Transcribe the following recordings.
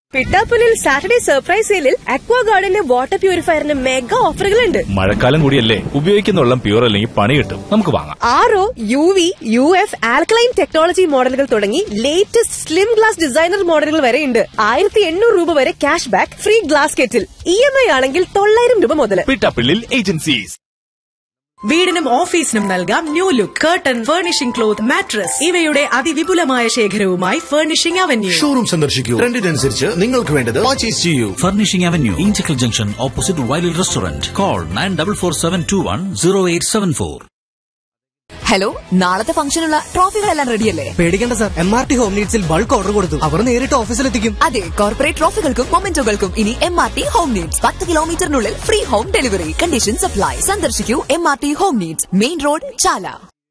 പിട്ടാപ്പുലിൽ Saturday surprise സെയിലിൽ അക്വാ ഗാർഡന്റെ water പ്യൂരിഫയറിന് mega ഓഫറുകളുണ്ട് മഴക്കാലം കൂടിയല്ലേ ഉപയോഗിക്കുന്ന വെള്ളം പ്യൂർ അല്ലെങ്കിൽ പണി കിട്ടും നമുക്ക് വാങ്ങാം R O U V U F alkaline technology മോഡലുകൾ തുടങ്ങി ലേറ്റസ്റ്റ് സ്ലിം ഗ്ലാസ് ഡിസൈനർ മോഡലുകൾ വരെയുണ്ട് ആയിരത്തി എണ്ണൂറ് രൂപ വരെ cash back free glass kettle E M I ആണെങ്കിൽ തൊള്ളായിരം രൂപ മുതൽ പിട്ടാപ്പിള്ളിൽ ഏജൻസീസ് വീടിനും ഓഫീസിനും നൽകാം new look curtain furnishing cloth mattress ഇവയുടെ അതിവിപുലമായ ശേഖരവുമായി ഫർണിഷിംഗ് അവന്യൂ ഷോറൂം സന്ദർശിക്കൂ ട്രെൻഡിനനുസരിച്ച് നിങ്ങൾക്ക് വേണ്ടത് പർച്ചേസ് ചെയ്യൂ Furnishing Avenue, Inchicle Junction, opposite Wiley Restaurant. Call 9447210874. Hello നാളത്തെ ഫംഗ്ഷനുള്ള ട്രോഫികളെല്ലാം റെഡിയല്ലേ പേടിക്കേണ്ട sir M R T home നീഡ്സിൽ ബൾക്ക് ഓർഡർ കൊടുത്തു അവർ നേരിട്ട് ഓഫീസിലെത്തിക്കും അതെ കോർപ്പറേറ്റ് ട്രോഫികൾക്കും മൊമെന്റോകൾക്കും ഇനി M R T home needs പത്ത് കിലോമീറ്ററിനുള്ളിൽ free home delivery condition supply സന്ദർശിക്കൂ M R T home needs main road Chala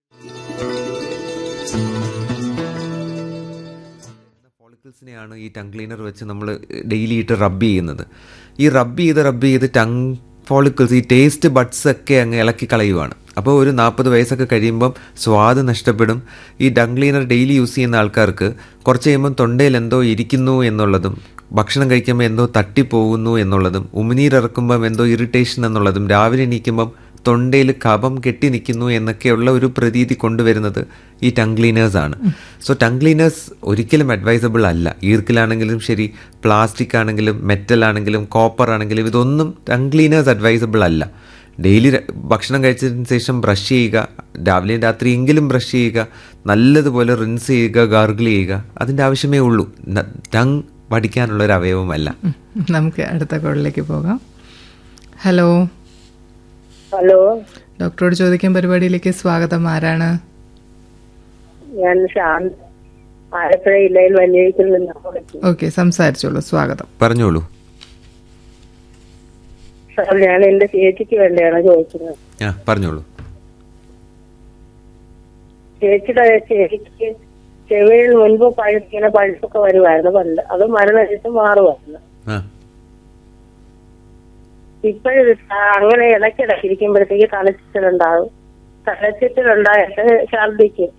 ഫോളിക്കിൾസിനെയാണ് ഈ ടങ് ക്ലീനർ വെച്ച് നമ്മൾ ഡെയിലി ഇട്ട് റബ്ബ് ചെയ്യുന്നത് ഈ റബ്ബ് ചെയ്ത് റബ്ബ് ചെയ്ത് ടങ് ഫോളിക്കിൾസ് ഈ ടേസ്റ്റ് ബഡ്സ് ഒക്കെ അങ്ങ് ഇളക്കി കളയുവാണ് അപ്പോൾ ഒരു നാൽപ്പത് വയസ്സൊക്കെ കഴിയുമ്പം സ്വാദ് നഷ്ടപ്പെടും ഈ ടങ് ക്ലീനർ ഡെയിലി യൂസ് ചെയ്യുന്ന ആൾക്കാർക്ക് കുറച്ച് കഴിയുമ്പം തൊണ്ടയിൽ എന്തോ ഇരിക്കുന്നു എന്നുള്ളതും ഭക്ഷണം കഴിക്കുമ്പോൾ എന്തോ തട്ടിപ്പോകുന്നു എന്നുള്ളതും ഉമിനീരിറക്കുമ്പം എന്തോ ഇറിറ്റേഷൻ എന്നുള്ളതും രാവിലെ എണീക്കുമ്പം തൊണ്ടയിൽ കഫം കെട്ടി നിൽക്കുന്നു എന്നൊക്കെയുള്ള ഒരു പ്രതീതി കൊണ്ടുവരുന്നത് ഈ ടങ് ക്ലീനേഴ്സ് ആണ് സോ ടങ് ക്ലീനേഴ്സ് ഒരിക്കലും അഡ്വൈസബിൾ അല്ല ഈർക്കിലാണെങ്കിലും ശരി പ്ലാസ്റ്റിക് ആണെങ്കിലും മെറ്റൽ ആണെങ്കിലും കോപ്പർ ആണെങ്കിലും ഇതൊന്നും ടങ് ക്ലീനേഴ്സ് അഡ്വൈസബിൾ അല്ല ഡെയിലി ഭക്ഷണം കഴിച്ചതിന് ശേഷം ബ്രഷ് ചെയ്യുക രാവിലെയും രാത്രിയെങ്കിലും ബ്രഷ് ചെയ്യുക നല്ലതുപോലെ റിൻസ് ചെയ്യുക ഗാർഗിൾ ചെയ്യുക അതിൻ്റെ ആവശ്യമേ ഉള്ളൂ ടങ് പഠിക്കാനുള്ള ഒരു അവയവമല്ല നമുക്ക് അടുത്ത കോളിലേക്ക് പോകാം ഹലോ ഹലോ ഡോക്ടറോട് ചോദിക്കാൻ പരിപാടിയിലേക്ക് സ്വാഗതം ആരാണ് ഞാൻ ശാന്ത് ആലപ്പുഴ ജില്ലയിൽ വന്യഴിക്കൽ നിന്നാണ് വിളിക്കുന്നത് ഓക്കെ സംസാരിച്ചോളൂ സ്വാഗതം പറഞ്ഞോളൂ സാർ ഞാൻ എന്റെ ചേച്ചിക്ക് വേണ്ടിയാണ് ചോദിക്കുന്നത് ആ പറഞ്ഞോളൂ ചേച്ചിയുടെ ചേച്ചിക്ക് ചെവിയിൽ മുൻപ് പഴുത്തിങ്ങനെ പഴുപ്പൊക്കെ വരുമായിരുന്നു പണ്ട് അത് മരുന്ന് കഴിച്ച് മാറുമായിരുന്നു ആ ഇപ്പോഴും അങ്ങനെ ഇടയ്ക്കിടയ്ക്ക് ഇരിക്കുമ്പോഴത്തേക്ക് തലച്ചിട്ടുണ്ടാകും തലച്ചിട്ടുണ്ടായിട്ട് ഛർദിക്കും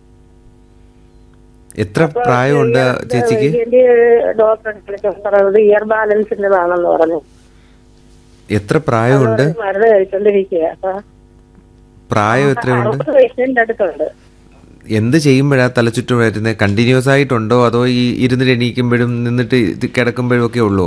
എത്ര പ്രായമുണ്ട് ചേച്ചിക്ക് ഡോക്ടറെ പറയുന്നത് ഇയർ ബാലൻസിന്റേതാണെന്ന് പറഞ്ഞു എത്ര പ്രായമുണ്ട് അതുകൊണ്ട് മരുന്ന് കഴിച്ചോണ്ടിരിക്കുക അപ്പൊ പ്രായം എത്രയുണ്ട് അറുപത് വയസ്സിന്റെ അടുത്തുണ്ട് എന്ത് ചെയ്യുമ്പോഴാ തലചുറ്റും വരുന്നത് കണ്ടിന്യൂസ് ആയിട്ടുണ്ടോ അതോ ഈ ഇരുന്നിട്ട് എണീക്കുമ്പോഴും നിന്നിട്ട് ഇത് കിടക്കുമ്പോഴും ഒക്കെ ഉള്ളോ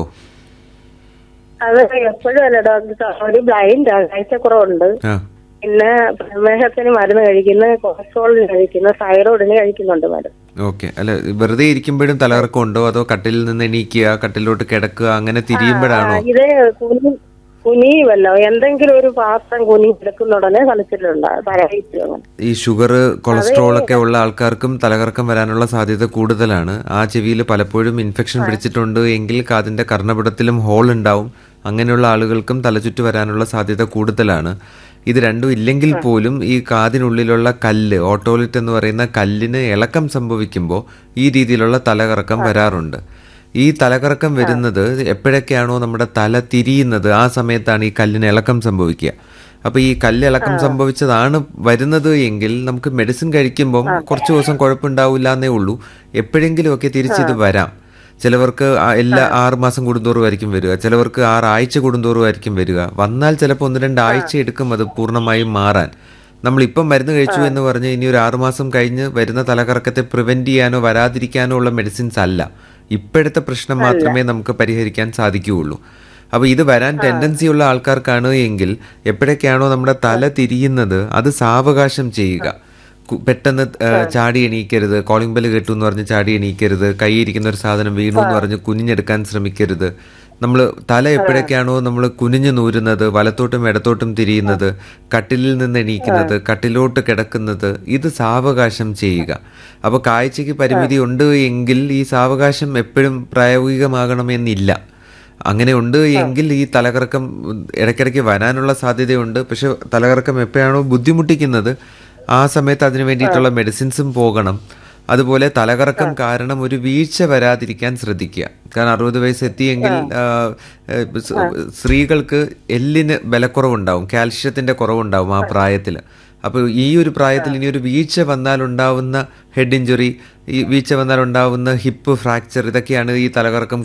അത് എപ്പോഴും അല്ല ഡോക്ടർ ഒരു ബ്ലൈൻഡ് ആണ് കാഴ്ചക്കുറവുണ്ട് ആ പിന്നെ പ്രമേഹത്തിന് മരുന്ന് കഴിക്കുന്ന കൊളസ്ട്രോളിന് കഴിക്കുന്ന തൈറോയിഡിന് കഴിക്കുന്നുണ്ട് മരുന്ന് ഓക്കെ അല്ല വെറുതെ ഇരിക്കുമ്പോഴും തലകറക്കം ഉണ്ടോ അതോ കട്ടിലിൽ നിന്ന് എണീക്കുക കട്ടിലോട്ട് കിടക്കുക അങ്ങനെ തിരിയുമ്പോഴാണോ ആ, ഇത് കുനി കുനിയുമല്ലോ എന്തെങ്കിലും ഒരു പാത്രം കുനി എടുക്കുന്ന ഉടനെ തലച്ചിട്ടുണ്ടാകും പരഹിച്ചു അങ്ങനെ ഈ ഷുഗർ കൊളസ്ട്രോൾ ഒക്കെ ഉള്ള ആൾക്കാർക്കും തലകറക്കം വരാനുള്ള സാധ്യത കൂടുതലാണ് ആ ചെവിയിൽ പലപ്പോഴും ഇൻഫെക്ഷൻ പിടിച്ചിട്ടുണ്ട് എങ്കിൽ അതിന്റെ കർണപടത്തിലും ഹോൾ ഉണ്ടാവും അങ്ങനെയുള്ള ആളുകൾക്കും തലചുറ്റ് വരാനുള്ള സാധ്യത കൂടുതലാണ് ഇത് രണ്ടും ഇല്ലെങ്കിൽ പോലും ഈ കാതിനുള്ളിലുള്ള കല്ല് ഓട്ടോലിറ്റ് എന്ന് പറയുന്ന കല്ലിന് ഇളക്കം സംഭവിക്കുമ്പോൾ ഈ രീതിയിലുള്ള തലകറക്കം വരാറുണ്ട് ഈ തലകറക്കം വരുന്നത് എപ്പോഴൊക്കെയാണോ നമ്മുടെ തല തിരിയുന്നത് ആ സമയത്താണ് ഈ കല്ലിന് ഇളക്കം സംഭവിക്കുക അപ്പൊ ഈ കല്ല് ഇളക്കം സംഭവിച്ചതാണ് വരുന്നത് എങ്കിൽ നമുക്ക് മെഡിസിൻ കഴിക്കുമ്പോൾ കുറച്ച് ദിവസം കുഴപ്പമുണ്ടാവില്ല എന്നേ ഉള്ളൂ എപ്പോഴെങ്കിലുമൊക്കെ തിരിച്ചിത് വരാം ചിലവർക്ക് ആ എല്ലാ ആറ് മാസം കൂടുന്തോറുമായിരിക്കും വരിക ചിലവർക്ക് ആറ് ആഴ്ച കൂടുന്തോറുമായിരിക്കും വരിക വന്നാൽ ചിലപ്പോൾ ഒന്ന് രണ്ട് ആഴ്ച എടുക്കും അത് പൂർണ്ണമായും മാറാൻ നമ്മളിപ്പം മരുന്ന് കഴിച്ചു എന്ന് പറഞ്ഞ് ഇനി ഒരു ആറുമാസം കഴിഞ്ഞ് വരുന്ന തലകറക്കത്തെ പ്രിവെന്റ് ചെയ്യാനോ വരാതിരിക്കാനോ ഉള്ള മെഡിസിൻസ് അല്ല ഇപ്പോഴത്തെ പ്രശ്നം മാത്രമേ നമുക്ക് പരിഹരിക്കാൻ സാധിക്കുകയുള്ളൂ അപ്പോൾ ഇത് വരാൻ ടെൻഡൻസി ഉള്ള ആൾക്കാർക്കാണ് എങ്കിൽ എപ്പോഴൊക്കെയാണോ നമ്മുടെ തല തിരിയുന്നത് അത് സാവകാശം ചെയ്യുക കു- പെട്ടെന്ന് ആ, ചാടി എണീക്കരുത് കോളിംഗ് ബെല്ല് കേട്ടു എന്ന് പറഞ്ഞ് ചാടി എണീക്കരുത് കൈയിരിക്കുന്ന ഒരു സാധനം വീണു എന്ന് പറഞ്ഞ് കുനിഞ്ഞെടുക്കാൻ ശ്രമിക്കരുത് നമ്മൾ തല എപ്പോഴൊക്കെയാണോ നമ്മൾ കുനിഞ്ഞു നൂരുന്നത് വലത്തോട്ടും ഇടത്തോട്ടും തിരിയുന്നത് കട്ടിലിൽ നിന്ന് എണീക്കുന്നത് കട്ടിലോട്ട് കിടക്കുന്നത് ഇത് സാവകാശം ചെയ്യുക അപ്പോൾ കാഴ്ചയ്ക്ക് പരിമിതി ഉണ്ട് എങ്കിൽ ഈ സാവകാശം എപ്പോഴും പ്രായോഗികമാകണമെന്നില്ല അങ്ങനെ ഉണ്ട് എങ്കിൽ ഈ തലകറക്കം ഇടയ്ക്കിടയ്ക്ക് വരാനുള്ള സാധ്യതയുണ്ട് പക്ഷെ തലകറക്കം എപ്പോഴാണോ ബുദ്ധിമുട്ടിക്കുന്നത് ആ സമയത്ത് അതിന് വേണ്ടിയിട്ടുള്ള മെഡിസിൻസും പോകണം അതുപോലെ തലകറക്കം കാരണം ഒരു വീഴ്ച വരാതിരിക്കാൻ ശ്രദ്ധിക്കുക കാരണം അറുപത് വയസ്സ് എത്തിയെങ്കിൽ ആ, ഏ, സ് സ്ത്രീകൾക്ക് എല്ലിന് ബലക്കുറവുണ്ടാവും കാൽഷ്യത്തിന്റെ കുറവുണ്ടാവും ആ പ്രായത്തിൽ അപ്പോൾ ഈ ഒരു പ്രായത്തിൽ ഇനി ഒരു വീഴ്ച വന്നാൽ ഉണ്ടാവുന്ന ഹെഡ് ഇഞ്ചുറി ഈ വീഴ്ച വന്നാൽ ഉണ്ടാവുന്ന ഹിപ്പ് ഫ്രാക്ചർ ഇതൊക്കെയാണ് ഈ തലകറക്കം